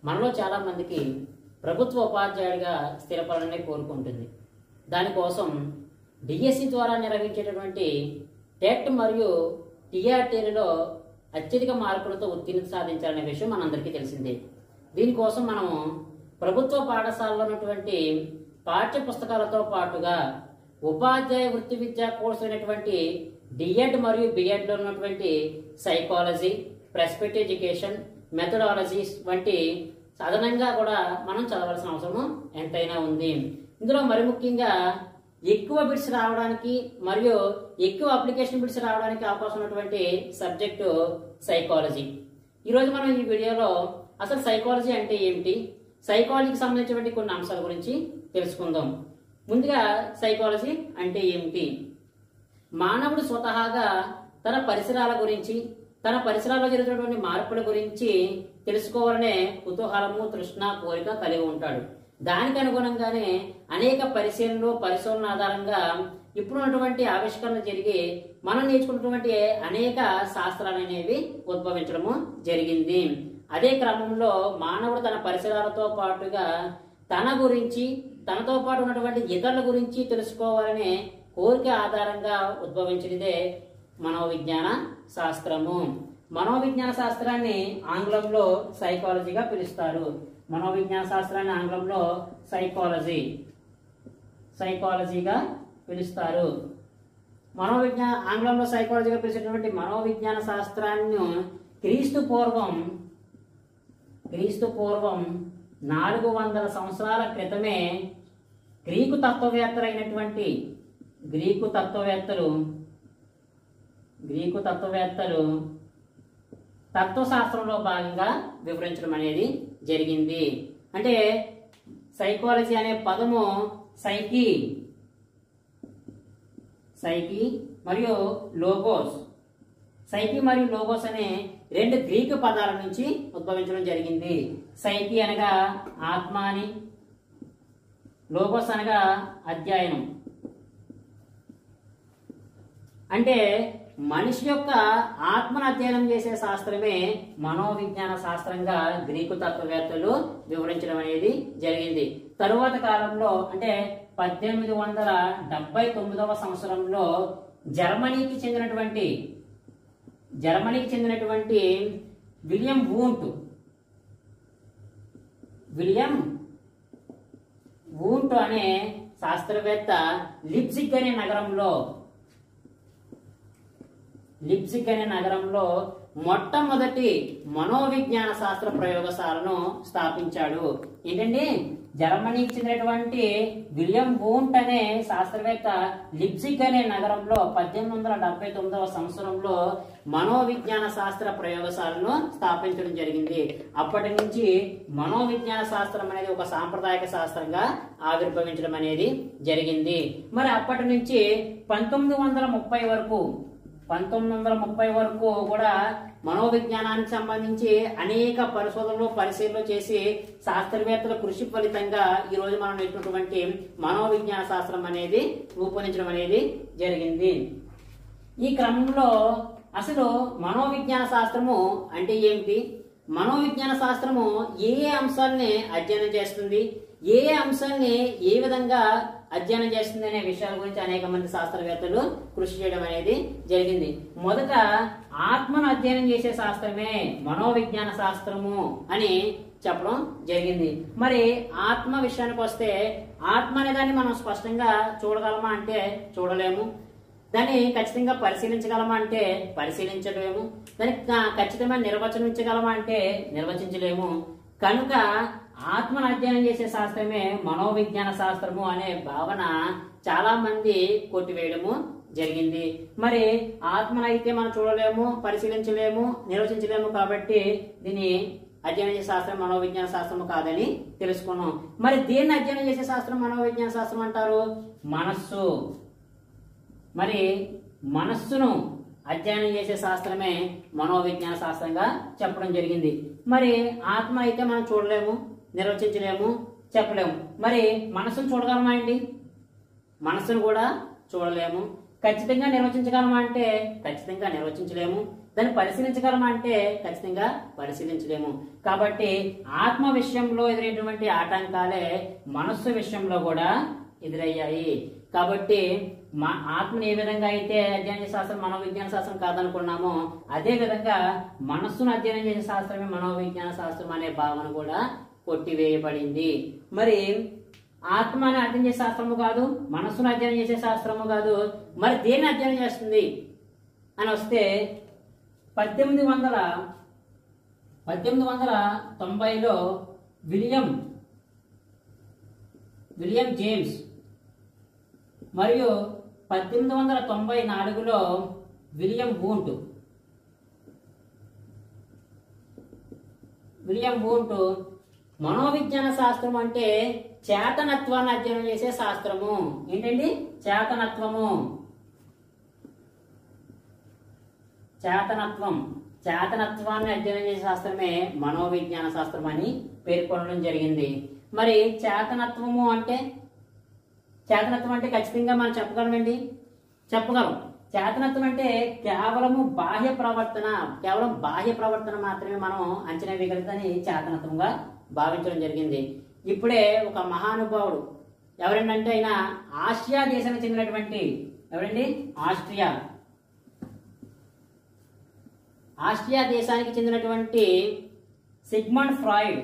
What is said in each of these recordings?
మనలో చాలా మందికి ప్రభుత్వ ఉపాధ్యాయుడిగా స్థిరపడాలని కోరుకుంటుంది దానికోసం డిఎస్సి ద్వారా నిర్వహించేటటువంటి టెట్ మరియు టీఆర్టీలలో అత్యధిక మార్కులతో ఉత్తీర్ణత సాధించాలనే విషయం మనందరికీ తెలిసిందే దీనికోసం మనము ప్రభుత్వ పాఠశాలలో ఉన్నటువంటి పాఠ్య పుస్తకాలతో పాటుగా ఉపాధ్యాయ వృత్తి విద్యా కోర్సు అయినటువంటి డిఎడ్ మరియు బిఎడ్ లో ఉన్నటువంటి సైకాలజీ ప్రెస్పెక్ట్ ఎడ్యుకేషన్ మెథడాలజీస్ వంటి అదనంగా కూడా మనం చదవాల్సిన అవసరం ఎంతైనా ఉంది ఇందులో మరి ముఖ్యంగా ఎక్కువ బిట్స్ రావడానికి మరియు ఎక్కువ అప్లికేషన్ బిట్స్ రావడానికి అవకాశం ఉన్నటువంటి సబ్జెక్టు సైకాలజీ ఈరోజు మనం ఈ వీడియోలో అసలు సైకాలజీ అంటే ఏమిటి సైకాలజీకి సంబంధించినటువంటి కొన్ని అంశాల గురించి తెలుసుకుందాం ముందుగా సైకాలజీ అంటే ఏమిటి మానవుడు స్వతహాగా తన పరిసరాల గురించి తన పరిసరాల్లో జరుగుతున్నటువంటి మార్పుల గురించి తెలుసుకోవాలనే కుతూహలము తృష్ణ కోరిక కలిగి ఉంటాడు దానికి అనుగుణంగానే అనేక పరిశీలనలు పరిశోధన ఆధారంగా ఇప్పుడు ఉన్నటువంటి ఆవిష్కరణ జరిగి మనం నేర్చుకున్నటువంటి అనేక శాస్త్రాలు అనేవి ఉద్భవించడము జరిగింది అదే క్రమంలో మానవుడు తన పరిసరాలతో పాటుగా తన గురించి తనతో పాటు ఉన్నటువంటి ఇతరుల గురించి తెలుసుకోవాలనే కోరిక ఆధారంగా ఉద్భవించినదే మనోవిజ్ఞాన శాస్త్రము మనోవిజ్ఞాన శాస్త్రాన్ని ఆంగ్లంలో సైకాలజీగా పిలుస్తారు మనోవిజ్ఞాన శాస్త్రాన్ని ఆంగ్లంలో సైకాలజీ సైకాలజీగా పిలుస్తారు మనోవిజ్ఞాన ఆంగ్లంలో సైకాలజీగా పిలిచేటటువంటి మనోవిజ్ఞాన శాస్త్రాన్ని క్రీస్తు పూర్వం క్రీస్తు పూర్వం నాలుగు వందల సంవత్సరాల క్రితమే గ్రీకు తత్వవేత్తలైనటువంటి గ్రీకు తత్వవేత్తలు గ్రీకు తత్వవేత్తలు తత్వశాస్త్రంలో భాగంగా వివరించడం అనేది జరిగింది అంటే సైకాలజీ అనే పదము సైకి సైకి మరియు లోగోస్ సైకి మరియు లోగోస్ అనే రెండు గ్రీకు పదాల నుంచి ఉద్భవించడం జరిగింది సైకి అనగా ఆత్మ అని లోగోస్ అనగా అధ్యయనం అంటే మనిషి యొక్క ఆత్మను అధ్యయనం చేసే శాస్త్రమే మనోవిజ్ఞాన శాస్త్రంగా గ్రీకు తత్వవేత్తలు వివరించడం అనేది జరిగింది తరువాత కాలంలో అంటే పద్దెనిమిది వందల డెబ్బై తొమ్మిదవ సంవత్సరంలో జర్మనీకి చెందినటువంటి జర్మనీకి చెందినటువంటి విలియం వూంట్ విలియం వూంట్ అనే శాస్త్రవేత్త లిప్సిక్ అనే నగరంలో లిప్సిక్ అనే నగరంలో మొట్టమొదటి మనోవిజ్ఞాన శాస్త్ర ప్రయోగశాలను స్థాపించాడు ఏంటండి జర్మనీకి చెందినటువంటి విలియం బూంట్ అనే శాస్త్రవేత్త లిప్సిక్ అనే నగరంలో పద్దెనిమిది వందల డెబ్బై తొమ్మిదవ సంవత్సరంలో మనోవిజ్ఞాన శాస్త్ర ప్రయోగశాలను స్థాపించడం జరిగింది అప్పటి నుంచి మనోవిజ్ఞాన శాస్త్రం అనేది ఒక సాంప్రదాయక శాస్త్రంగా ఆవిర్భవించడం అనేది జరిగింది మరి అప్పటి నుంచి పంతొమ్మిది వందల ముప్పై వరకు పంతొమ్మిది వందల ముప్పై వరకు కూడా మనోవిజ్ఞానానికి సంబంధించి అనేక పరిశోధనలు పరిశీలనలు చేసి శాస్త్రవేత్తల కృషి ఫలితంగా ఈ రోజు మనం నేర్చుకున్నటువంటి మనోవిజ్ఞాన శాస్త్రం అనేది రూపొందించడం అనేది జరిగింది ఈ క్రమంలో అసలు మనోవిజ్ఞాన శాస్త్రము అంటే ఏమిటి మనోవిజ్ఞాన శాస్త్రము ఏ ఏ అంశాలని అధ్యయనం చేస్తుంది ఏ ఏ అంశాన్ని ఏ విధంగా అధ్యయనం చేస్తుంది అనే విషయాల గురించి అనేక మంది శాస్త్రవేత్తలు కృషి చేయడం అనేది జరిగింది మొదట ఆత్మను అధ్యయనం చేసే శాస్త్రమే మనోవిజ్ఞాన శాస్త్రము అని చెప్పడం జరిగింది మరి ఆత్మ విషయానికి వస్తే ఆత్మ అనే దాన్ని మనం స్పష్టంగా చూడగలమా అంటే చూడలేము దాన్ని ఖచ్చితంగా పరిశీలించగలమా అంటే పరిశీలించలేము దానికి కా- ఖచ్చితమైన నిర్వచనించగలమా అంటే నిర్వచించలేము కనుక ఆత్మను అధ్యయనం చేసే శాస్త్రమే మనోవిజ్ఞాన శాస్త్రము అనే భావన చాలా మంది కొట్టివేయడము జరిగింది మరి ఆత్మను అయితే మనం చూడలేము పరిశీలించలేము నిర్వచించలేము కాబట్టి దీన్ని అధ్యయనం చేసే శాస్త్రం మనోవిజ్ఞాన శాస్త్రము కాదని తెలుసుకున్నాం మరి దేన్ని అధ్యయనం చేసే శాస్త్రం మనోవిజ్ఞాన శాస్త్రం అంటారు మనస్సు మరి మనస్సును అధ్యయనం చేసే శాస్త్రమే మనోవిజ్ఞాన శాస్త్రంగా చెప్పడం జరిగింది మరి ఆత్మ అయితే మనం చూడలేము నిర్వచించలేము చెప్పలేము మరి మనస్సును చూడగలమా అండి మనస్సును కూడా చూడలేము ఖచ్చితంగా నిర్వచించగలమా అంటే ఖచ్చితంగా నిర్వచించలేము దాన్ని పరిశీలించగలమా అంటే ఖచ్చితంగా పరిశీలించలేము కాబట్టి ఆత్మ విషయంలో ఎదురైనటువంటి ఆటంకాలే మనస్సు విషయంలో కూడా ఎదురయ్యాయి కాబట్టి మా ఆత్మని ఏ విధంగా అయితే అధ్యయనం చేసే శాస్త్రం మనోవిజ్ఞాన శాస్త్రం కాదనుకున్నామో అదే విధంగా మనస్సును అధ్యయనం చేసే శాస్త్రమే మనోవిజ్ఞాన శాస్త్రం అనే భావన కూడా కొట్టివేయబడింది మరి ఆత్మని అధ్యయనం చేసే శాస్త్రము కాదు మనస్సును అధ్యయనం చేసే శాస్త్రము కాదు మరి దేన్ని అధ్యయనం చేస్తుంది అని వస్తే పద్దెనిమిది వందల పద్దెనిమిది వందల తొంభైలో విలియం విలియం జేమ్స్ మరియు పద్దెనిమిది వందల తొంభై నాలుగులో విలియం బూంట్ విలియం బూంట్ మనోవిజ్ఞాన శాస్త్రం అంటే చేతనత్వాన్ని అధ్యయనం చేసే శాస్త్రము ఏంటండి చేతనత్వము చేతనత్వం చేతనత్వాన్ని అధ్యయనం చేసే శాస్త్రమే మనోవిజ్ఞాన శాస్త్రం అని పేర్కొనడం జరిగింది మరి చేతనత్వము అంటే చేతనత్వం అంటే ఖచ్చితంగా మనం చెప్పగలమండి చెప్పగలం చేతనత్వం అంటే కేవలము బాహ్య ప్రవర్తన కేవలం బాహ్య ప్రవర్తన మాత్రమే మనం అంచనా వేయగలుగుతాని చేతనత్వంగా భావించడం జరిగింది ఇప్పుడే ఒక మహానుభావుడు ఎవరంటే ఆయన ఆసియా దేశానికి చెందినటువంటి ఎవరండి ఆస్ట్రియా ఆస్ట్రియా దేశానికి చెందినటువంటి సిగ్మండ్ ఫ్రాయిడ్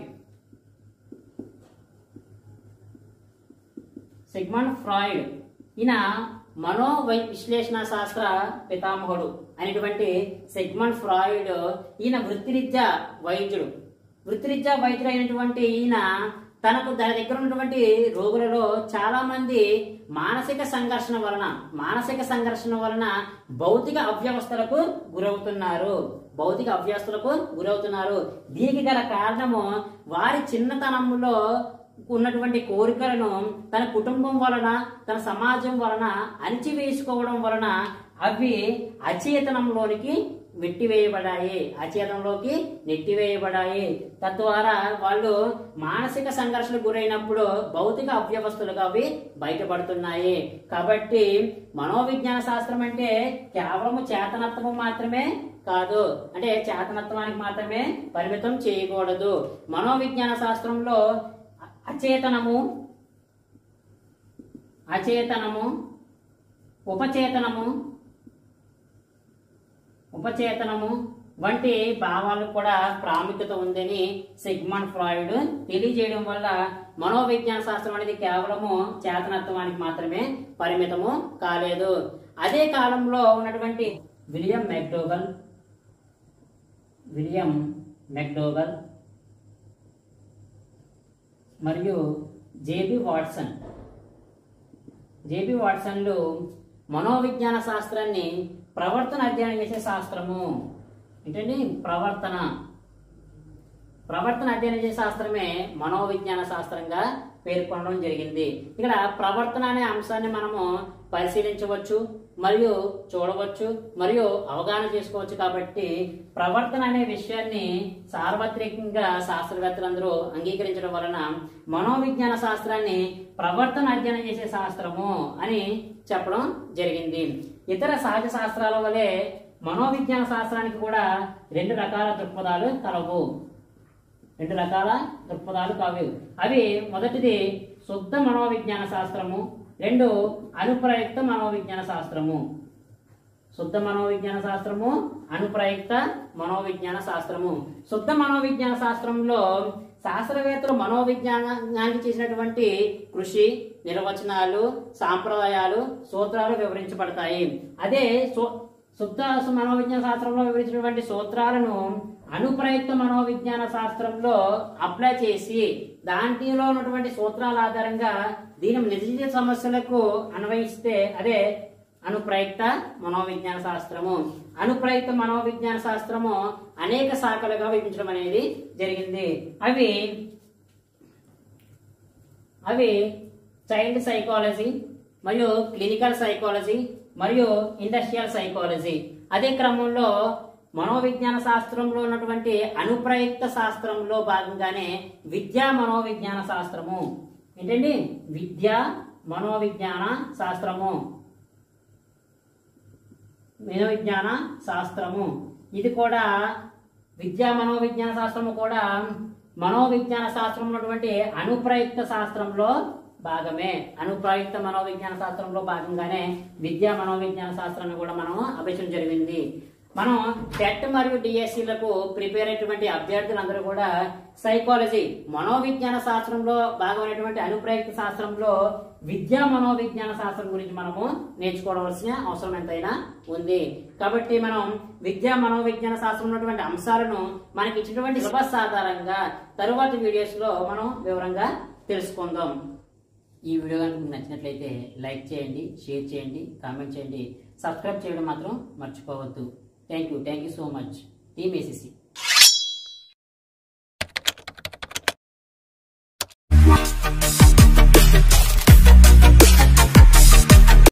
సిగ్మండ్ ఫ్రాయిడ్ ఈయన మనో వై- విశ్లేషణ శాస్త్ర పితామహుడు అనేటువంటి సిగ్మండ్ ఫ్రాయిడ్ ఈయన వృత్తిరీత్యా వైద్యుడు వృత్తిరీత్యా వైద్యుడు అయినటువంటి ఈయన తనకు దాని దగ్గర ఉన్నటువంటి రోగులలో చాలా మంది మానసిక సంఘర్షణ వలన మానసిక సంఘర్షణ వలన భౌతిక అవ్యవస్థలకు గురవుతున్నారు భౌతిక అవ్యవస్థలకు గురవుతున్నారు దీనికి గల కారణము వారి చిన్నతనంలో ఉన్నటువంటి కోరికలను తన కుటుంబం వలన తన సమాజం వలన అణిచివేసుకోవడం వలన అవి అచేతనంలోనికి నెట్టివేయబడాయి అచేతనంలోకి నెట్టివేయబడాయి తద్వారా వాళ్ళు మానసిక సంఘర్షణకు గురైనప్పుడు భౌతిక అవ్యవస్థలుగా అవి బయటపడుతున్నాయి కాబట్టి మనోవిజ్ఞాన శాస్త్రం అంటే కేవలము చేతనత్వము మాత్రమే కాదు అంటే చేతనత్వానికి మాత్రమే పరిమితం చేయకూడదు మనోవిజ్ఞాన శాస్త్రంలో అచేతనము అచేతనము ఉపచేతనము ఉపచేతనము వంటి భావాలకు కూడా ప్రాముఖ్యత ఉందని సిగ్మండ్ ఫ్రాయిడ్ తెలియజేయడం వల్ల మనోవిజ్ఞాన శాస్త్రం అనేది కేవలము చేతనత్వానికి మాత్రమే పరిమితము కాలేదు అదే కాలంలో ఉన్నటువంటి విలియం మెక్డోగల్ విలియం మెక్డోగల్ మరియు జేబి వాట్సన్ జేబి వాట్సన్లు మనోవిజ్ఞాన శాస్త్రాన్ని ప్రవర్తన అధ్యయనం చేసే శాస్త్రము ఏంటండి ప్రవర్తన ప్రవర్తన అధ్యయనం చేసే శాస్త్రమే మనోవిజ్ఞాన శాస్త్రంగా పేర్కొనడం జరిగింది ఇక్కడ ప్రవర్తన అనే అంశాన్ని మనము పరిశీలించవచ్చు మరియు చూడవచ్చు మరియు అవగాహన చేసుకోవచ్చు కాబట్టి ప్రవర్తన అనే విషయాన్ని సార్వత్రికంగా శాస్త్రవేత్తలందరూ అంగీకరించడం వలన మనోవిజ్ఞాన శాస్త్రాన్ని ప్రవర్తన అధ్యయనం చేసే శాస్త్రము అని చెప్పడం జరిగింది ఇతర సహజ శాస్త్రాల వలె మనోవిజ్ఞాన శాస్త్రానికి కూడా రెండు రకాల దృక్పథాలు కలవు రెండు రకాల దృక్పథాలు కావు అవి మొదటిది శుద్ధ మనోవిజ్ఞాన శాస్త్రము రెండు అనుప్రయుక్త మనోవిజ్ఞాన శాస్త్రము శుద్ధ మనోవిజ్ఞాన శాస్త్రము అనుప్రయుక్త మనోవిజ్ఞాన శాస్త్రము శుద్ధ మనోవిజ్ఞాన శాస్త్రంలో శాస్త్రవేత్తలు మనోవిజ్ఞానానికి చేసినటువంటి కృషి నిర్వచనాలు సాంప్రదాయాలు సూత్రాలు వివరించబడతాయి అదే సు- శుద్ధ మనోవిజ్ఞాన శాస్త్రంలో వివరించినటువంటి సూత్రాలను అనుప్రయుక్త మనోవిజ్ఞాన శాస్త్రంలో అప్లై చేసి దాంట్లో ఉన్నటువంటి సూత్రాల ఆధారంగా దీని నిజ జీవిత సమస్యలకు అన్వయిస్తే అదే అనుప్రయుక్త మనోవిజ్ఞాన శాస్త్రము అనుప్రయుక్త మనోవిజ్ఞాన శాస్త్రము అనేక శాఖలుగా విభజించడం అనేది జరిగింది అవి అవి చైల్డ్ సైకాలజీ మరియు క్లినికల్ సైకాలజీ మరియు ఇండస్ట్రియల్ సైకాలజీ అదే క్రమంలో మనోవిజ్ఞాన శాస్త్రంలో ఉన్నటువంటి అనుప్రయుక్త శాస్త్రంలో భాగంగానే విద్యా మనోవిజ్ఞాన శాస్త్రము ఏంటండి విద్యా మనోవిజ్ఞాన శాస్త్రము మనోవిజ్ఞాన శాస్త్రము ఇది కూడా విద్యా మనోవిజ్ఞాన శాస్త్రము కూడా మనోవిజ్ఞాన శాస్త్రం ఉన్నటువంటి అనుప్రయుక్త శాస్త్రంలో భాగమే అనుప్రయుక్త మనోవిజ్ఞాన శాస్త్రంలో భాగంగానే విద్యా మనోవిజ్ఞాన శాస్త్రాన్ని కూడా మనం అభ్యసించడం జరిగింది మనం టెట్ మరియు డిఎస్సీలకు ప్రిపేర్ అయ్యేటువంటి అభ్యర్థులందరూ కూడా సైకాలజీ మనోవిజ్ఞాన శాస్త్రంలో భాగమైనటువంటి అనుప్రయుక్త శాస్త్రంలో విద్యా మనోవిజ్ఞాన శాస్త్రం గురించి మనము నేర్చుకోవలసిన అవసరం ఎంతైనా ఉంది కాబట్టి మనం విద్యా మనోవిజ్ఞాన శాస్త్రం ఉన్నటువంటి అంశాలను మనకి ఇచ్చినటువంటి సిలబస్ ఆధారంగా తరువాతి వీడియోస్ లో మనం వివరంగా తెలుసుకుందాం ఈ వీడియో కనుక మీకు నచ్చినట్లయితే లైక్ చేయండి షేర్ చేయండి కామెంట్ చేయండి సబ్స్క్రైబ్ చేయడం మాత్రం మర్చిపోవద్దు thank you thank you so much team ACC